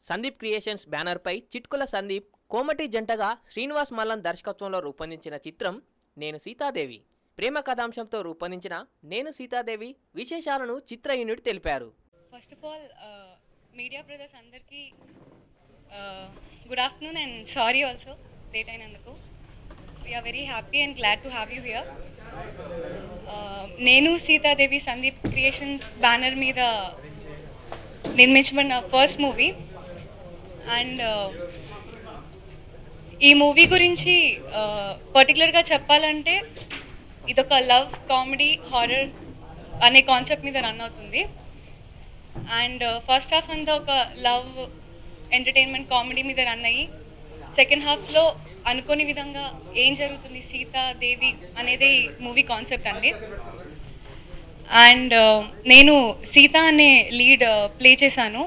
Sandeep creations బ్యానర్పై చిట్కుల సందీప్ కోమటి జంటగా శ్రీనివాస్ మల్లన్ దర్శకత్వంలో రూపొందించిన చిత్రం నేను సీతాదేవి ప్రేమ కథాంశంతో రూపొందించిన నేను సీతాదేవి విశేషాలను చిత్ర యూనిట్ తెలిపారు first of all media brothers అందరికీ good afternoon and sorry also late అయినందుకు we are very happy and glad to have you here Nenu Seethadevi Sandeep creations banner మీద నిర్మించబడిన ఫస్ట్ మూవీ అండ్ ఈ మూవీ గురించి పర్టికులర్గా చెప్పాలంటే ఇదొక లవ్ కామెడీ హారర్ అనే కాన్సెప్ట్ మీద రన్ అవుతుంది అండ్ ఫస్ట్ హాఫ్ అంతా ఒక లవ్ ఎంటర్టైన్మెంట్ కామెడీ మీద రన్ అయ్యి సెకండ్ హాఫ్లో అనుకోని విధంగా ఏం జరుగుతుంది సీతా దేవి అనేది మూవీ కాన్సెప్ట్ అండి అండ్ నేను సీత అనే లీడ్ ప్లే చేశాను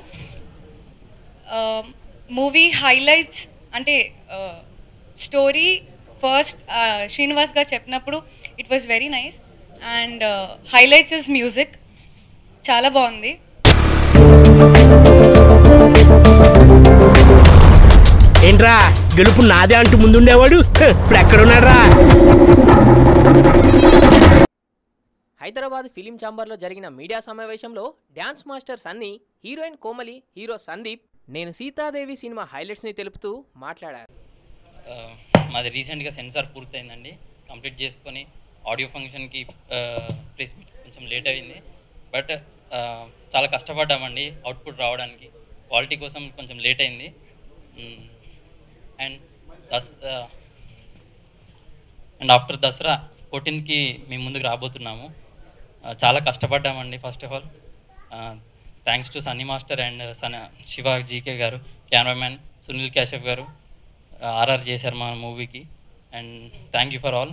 మూవీ హైలైట్స్ అంటే స్టోరీ ఫస్ట్ శ్రీనివాస్ గారు చెప్పినప్పుడు it was very nice and highlights is music చాలా బాగుంది ఏంట్రా గెలుపు నాదే అంటూ ముందుండేవాడు హ, ఇప్పుడు ఎక్కడున్నాడ్రా హైదరాబాద్ ఫిలిం ఛాంబర్లో జరిగిన మీడియా సమావేశంలో dance master Sunny heroine Komali hero Sandeep Nenu Seethadevi సినిమా హైలైట్స్ని తెలుపుతూ మాట్లాడారు ఆ, మాది రీసెంట్గా సెన్సార్ పూర్తయిందండి కంప్లీట్ చేసుకొని ఆడియో ఫంక్షన్కి ప్లేస్ కొంచెం లేట్ అయింది బట్ చాలా కష్టపడ్డామండి అవుట్పుట్ రావడానికి క్వాలిటీ కోసం కొంచెం లేట్ అయింది and this and after Dasara ఫోర్టీన్కి మేము ముందుకు రాబోతున్నాము ఆ, చాలా కష్టపడ్డామండి first of all thanks to Sunny master and సన శివ జీకే గారు కెమెరామ్యాన్ సునీల్ క్యాషఫ్ గారు ఆర్ఆర్ చేశారు మా మూవీకి and thank you for all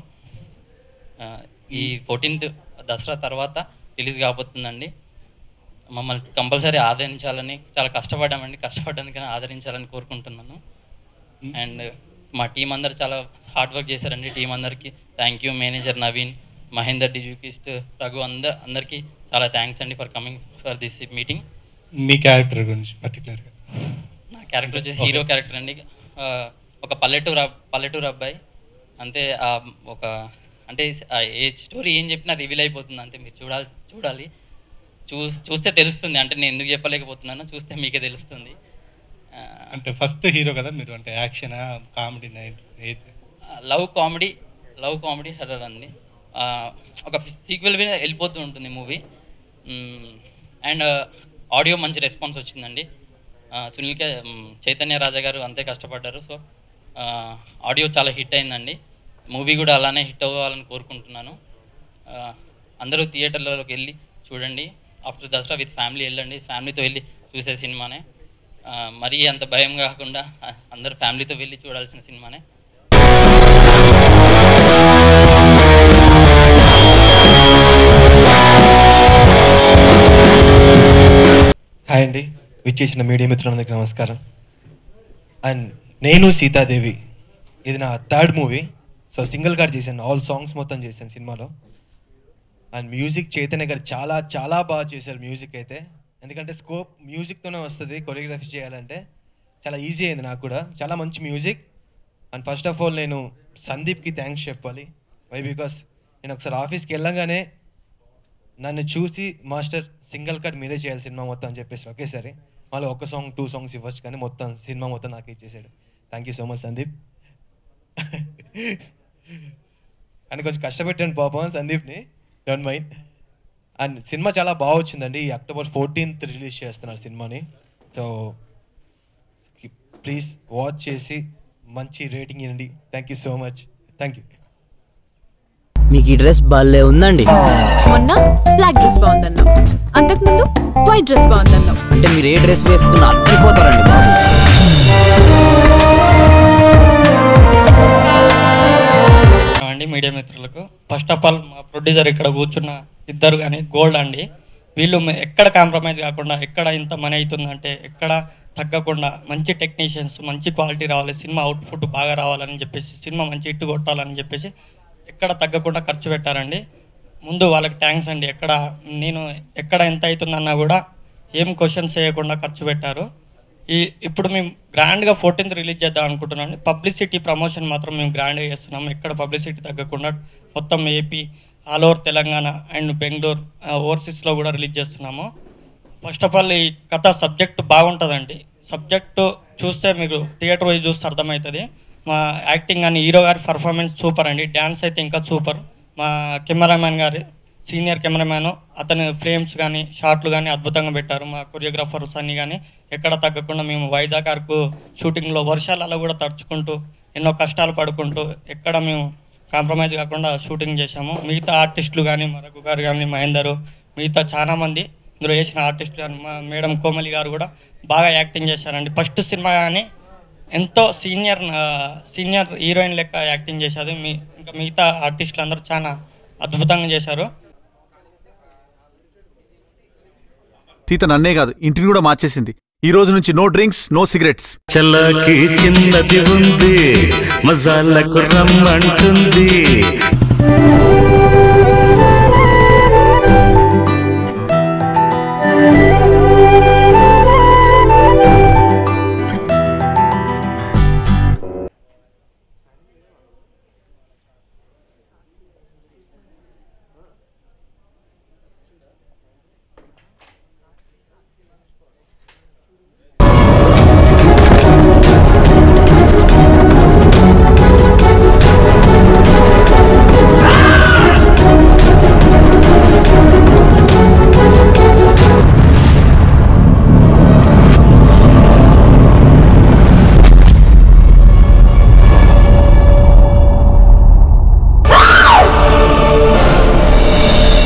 ఈ ఫోర్టీన్త్ దసరా తర్వాత రిలీజ్ కాబోతుందండి మమ్మల్ని కంపల్సరీ ఆదరించాలని చాలా కష్టపడ్డామండి కష్టపడ్డందుకని ఆదరించాలని కోరుకుంటున్నాను అండ్ మా టీం అందరు చాలా హార్డ్ వర్క్ చేశారండి టీం అందరికి thank you manager Naveen Mahender డిజుకిస్ట్ రఘు అందరు అందరికీ చాలా థ్యాంక్స్ అండి for coming for this meeting మీ క్యారెక్టర్ గురించి పర్టికులర్గా నా క్యారెక్టర్ వచ్చేసి హీరో క్యారెక్టర్ అండి ఆ, ఒక పల్లెటూరు అబ్- పల్లెటూరు అబ్బాయి అంతే ఆ ఒక అంటే ఆ ఏ స్టోరీ ఏం చెప్పినా రివీల్ అయిపోతుంది అంతే మీరు చూడాలి చూడాలి చూ చూస్తే తెలుస్తుంది అంటే నేను ఎందుకు చెప్పలేకపోతున్నానో చూస్తే మీకే తెలుస్తుంది ఆ, అంటే ఫస్ట్ హీరో కదా మీరు అంటే action comedy night love comedy love comedy horror అండి ఆ, ఒక సీక్వెల్ మీద వెళ్ళిపోతూ ఉంటుంది మూవీ అండ్ ఆడియో మంచి రెస్పాన్స్ వచ్చిందండి ఆ, సునీల్ కే మ్, చైతన్య రాజా గారు అంతే కష్టపడ్డారు సో ఆడియో చాలా హిట్ అయిందండి మూవీ కూడా అలానే హిట్ అవ్వాలని కోరుకుంటున్నాను ఆ, అందరూ థియేటర్లలోకి వెళ్ళి చూడండి ఆఫ్టర్ దసరా విత్ ఫ్యామిలీ వెళ్ళండి ఫ్యామిలీతో వెళ్ళి చూసే సినిమానే ఆ, మరీ అంత భయం కాకుండా ఆ, అందరూ ఫ్యామిలీతో వెళ్ళి చూడాల్సిన సినిమానే హాయ్ అండి విచ్చేసిన మీడియా మిత్రులందరికీ నమస్కారం అండ్ నేను సీతాదేవి ఇది నా third movie so single card చేశాను ఆల్ సాంగ్స్ మొత్తం చేశాను సినిమాలో అండ్ మ్యూజిక్ చైతన్య గారు చాలా చాలా బాగా చేశారు మ్యూజిక్ అయితే ఎందుకంటే స్కోప్ మ్యూజిక్తోనే వస్తుంది కొరియోగ్రఫీ చేయాలంటే చాలా ఈజీ అయింది నాకు కూడా చాలా మంచి music and first of all నేను సందీప్కి థ్యాంక్స్ చెప్పాలి వై బికాస్ నేను ఒకసారి ఆఫీస్కి వెళ్ళంగానే నన్ను చూసి మాస్టర్ సింగిల్ కట్ మీరే చేయాలి సినిమా మొత్తం అని చెప్పేసి ఒకేసారి మళ్ళీ ఒక సాంగ్ టూ సాంగ్స్ ఇవ్వచ్చు కానీ మొత్తం సినిమా మొత్తం నాకు ఇచ్చేసాడు thank you so much Sandeep అని కొంచెం కష్టపెట్టాను పాపం సందీప్ని డోంట్ మైండ్ అండ్ సినిమా చాలా బాగా వచ్చిందండి ఈ అక్టోబర్ ఫోర్టీన్త్ రిలీజ్ చేస్తున్నారు సినిమాని సో ప్లీజ్ వాచ్ చేసి మంచి రేటింగ్ ఇవ్వండి thank you so much thank you మీకు ఈ డ్రెస్ భలే ఉందండి మొన్న బ్లాక్ డ్రెస్ బాగుందన్నావు అంతకుముందు వైట్ డ్రెస్ బాగుందన్నావు అంటే మీరు ఏ డ్రెస్ వేసుకున్నా అద్దిపోతారండి బాబు అండి మీడియా మిత్రులకు ఫస్ట్ ఆఫ్ ఆల్ మా ప్రొడ్యూసర్ ఇక్కడ కూర్చున్న ఇద్దరు కానీ గోల్డ్ అండి వీళ్ళు మ- ఎక్కడ కాంప్రమైజ్ కాకుండా ఎక్కడ ఇంత మనీ అవుతుందంటే ఎక్కడ తగ్గకుండా మంచి టెక్నీషియన్స్ మంచి క్వాలిటీ రావాలి సినిమా అవుట్పుట్ బాగా రావాలని చెప్పేసి సినిమా మంచి ఇట్టు కొట్టాలని చెప్పేసి ఎక్కడ తగ్గకుండా ఖర్చు పెట్టారండి ముందు వాళ్ళకి థ్యాంక్స్ అండి ఎక్కడ నేను ఎక్కడ ఎంత అవుతుందన్నా కూడా ఏం క్వశ్చన్స్ చేయకుండా ఖర్చు పెట్టారు ఈ ఇప్పుడు మేము గ్రాండ్గా ఫోర్టీన్త్ రిలీజ్ చేద్దాం అనుకుంటున్నాం పబ్లిసిటీ ప్రమోషన్ మాత్రం మేము గ్రాండ్గా చేస్తున్నాం ఎక్కడ పబ్లిసిటీ తగ్గకుండా మొత్తం AP all over Telangana and Bengaluru ఓవర్సీస్లో కూడా రిలీజ్ చేస్తున్నాము ఫస్ట్ ఆఫ్ ఆల్ ఈ కథ సబ్జెక్ట్ బాగుంటుందండి సబ్జెక్టు చూస్తే మీకు థియేటర్ పోయి చూస్తే అర్థమవుతుంది మా యాక్టింగ్ కానీ హీరో గారి పర్ఫార్మెన్స్ సూపర్ అండి డ్యాన్స్ అయితే ఇంకా సూపర్ మా కెమెరామ్యాన్ గారి సీనియర్ కెమెరామ్యాన్ అతని ఫ్రేమ్స్ కానీ షాట్లు కానీ అద్భుతంగా పెట్టారు మా కొరియోగ్రాఫర్స్ అన్ని కానీ ఎక్కడ తగ్గకుండా మేము వైజాగ్ అరకు షూటింగ్లో వర్షాలలో కూడా తడుచుకుంటూ ఎన్నో కష్టాలు పడుకుంటూ ఎక్కడ మేము కాంప్రమైజ్ కాకుండా షూటింగ్ చేశాము మిగతా ఆర్టిస్టులు కానీ మరొక గారు కానీ మహేందరు మిగతా చాలా మంది ఇందులో వేసిన ఆర్టిస్టులు కానీ మా మేడం కోమలి గారు కూడా బాగా యాక్టింగ్ చేశారండి ఫస్ట్ సినిమా కానీ ఎంతో సీనియర్ సీనియర్ హీరోయిన్ లెక్క యాక్టింగ్ చేశారు మీ ఇంకా మిగతా ఆర్టిస్టులు అందరూ చాలా అద్భుతంగా చేశారు సీత నన్నే కాదు ఇంటిని కూడా మార్చేసింది ఈ రోజు నుంచి నో డ్రింక్స్ నో సిగరెట్స్ చల్లకి చిన్నది ఉంది మజాలకు రమ్మంటుంది